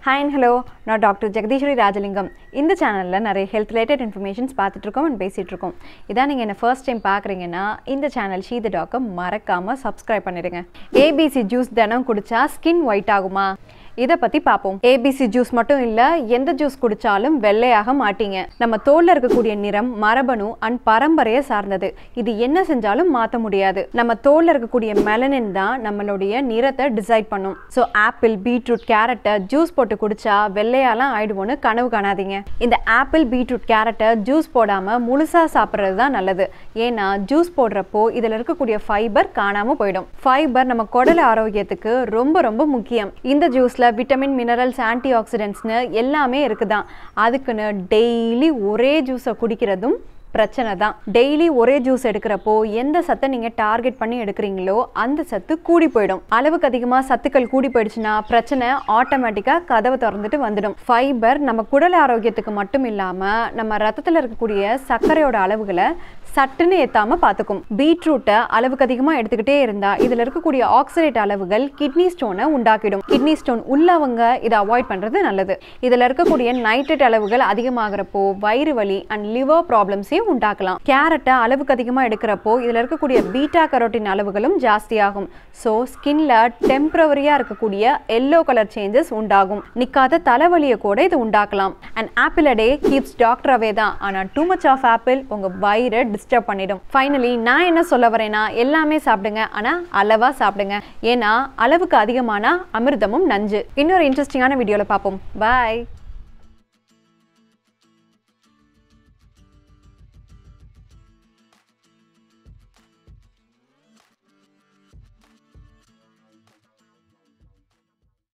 hi and hello நான் doctor Jagadeeswari Rajalingam இந்த சேனலில் நிறைய ஹெல்த் ரிலேட்டட் இன்ஃபர்மேஷன்ஸ் பார்த்துட்ருக்கோம் அண்ட் பேசிகிட்டு இருக்கோம் இதான் நீங்கள் என்ன ஃபர்ஸ்ட் டைம் பார்க்குறீங்கன்னா இந்த சேனல் ஷீ த டாக்கை மறக்காமல் சப்ஸ்கிரைப் பண்ணிடுங்க ஏபிசி ஜூஸ் தினம் குடிச்சா ஸ்கின் ஒயிட் ஆகுமா இதை பற்றி பார்ப்போம் ஏபிசி ஜூஸ் மட்டும் இல்லை எந்த ஜூஸ் குடித்தாலும் வெள்ளையாக மாட்டீங்க நம்ம தோலில் இருக்கக்கூடிய நிறம் மரபணு அண்ட் பரம்பரையை சார்ந்தது இது என்ன செஞ்சாலும் மாற்ற முடியாது நம்ம தோலில் இருக்கக்கூடிய மெலனின் தான் நம்மளுடைய நிறத்தை டிசைட் பண்ணும் ஸோ ஆப்பிள் பீட்ரூட் கேரட்டை ஜூஸ் போட்டு குடிச்சா வெள்ளையாலாம் ஆயிடுவோன்னு கனவு காணாதீங்க இந்த ஆப்பிள் பீட்ரூட் கேரட்டை ஜூஸ் போடாமல் முழுசாக சாப்பிட்றது தான் நல்லது ஏன்னா ஜூஸ் போடுறப்போ இதில் இருக்கக்கூடிய ஃபைபர் காணாமல் போயிடும் ஃபைபர் நம்ம குடல் ஆரோக்கியத்துக்கு ரொம்ப ரொம்ப முக்கியம் இந்த ஜூஸில் விட்டமின் மினரல்ஸ் ஆன்டி ஆக்சிடென்ட்ஸ்னு எல்லாமே இருக்குதான் அதுக்குன்னு டெய்லி ஒரே ஜூஸை குடிக்கிறதும் பிரச்சனை தான் டெய்லி ஒரே ஜூஸ் எடுக்கிறப்போ எந்த சத்தை நீங்கள் டார்கெட் பண்ணி எடுக்கிறீங்களோ அந்த சத்து கூடி போயிடும் அளவுக்கு அதிகமாக சத்துக்கள் கூடி போயிடுச்சுன்னா பிரச்சனை ஆட்டோமேட்டிக்காக கதவை திறந்துட்டு வந்துடும் ஃபைபர் நம்ம குடல் ஆரோக்கியத்துக்கு மட்டும் இல்லாமல் நம்ம ரத்தத்தில் இருக்கக்கூடிய சர்க்கரையோட அளவுகளை சட்டுன்னு ஏற்றாமல் பார்த்துக்கும் பீட்ரூட்டை அளவுக்கு அதிகமாக எடுத்துக்கிட்டே இருந்தால் இதில் இருக்கக்கூடிய ஆக்சிடேட் அளவுகள் கிட்னி ஸ்டோனை உண்டாக்கிடும் கிட்னி ஸ்டோன் உள்ளவங்க இதை அவாய்ட் பண்ணுறது நல்லது இதில் இருக்கக்கூடிய நைட்ரேட் அளவுகள் அதிகமாகிறப்போ வயிறு வலி அண்ட் லிவர் ப்ராப்ளம்ஸையும் உண்டாக்கலாம் கேரட்டை அளவுக்கு அதிகமாக எடுக்கிறப்போ இதில் இருக்கக்கூடிய பீட்டா கரோட்டின் அளவுகளும் ஜாஸ்தியாகும் ஸோ ஸ்கின்ல டெம்பரவரியாக இருக்கக்கூடிய எல்லோ கலர் சேஞ்சஸ் உண்டாகும் நிற்காத தலைவலியை கூட இது உண்டாக்கலாம் and apple a day keeps doctor away தான் ஆனால் டூ மச் ஆஃப் ஆப்பிள் உங்கள் வயிறை டிஸ்டர்ப் பண்ணிடும் ஃபைனலி நான் என்ன சொல்ல வரேன்னா எல்லாமே சாப்பிடுங்க ஆனால் அளவாக சாப்பிடுங்க ஏன்னா அளவுக்கு அதிகமான அமிர்தமும் நஞ்சு இன்னொரு இன்ட்ரெஸ்டிங்கான வீடியோவில் பார்ப்போம் பாய்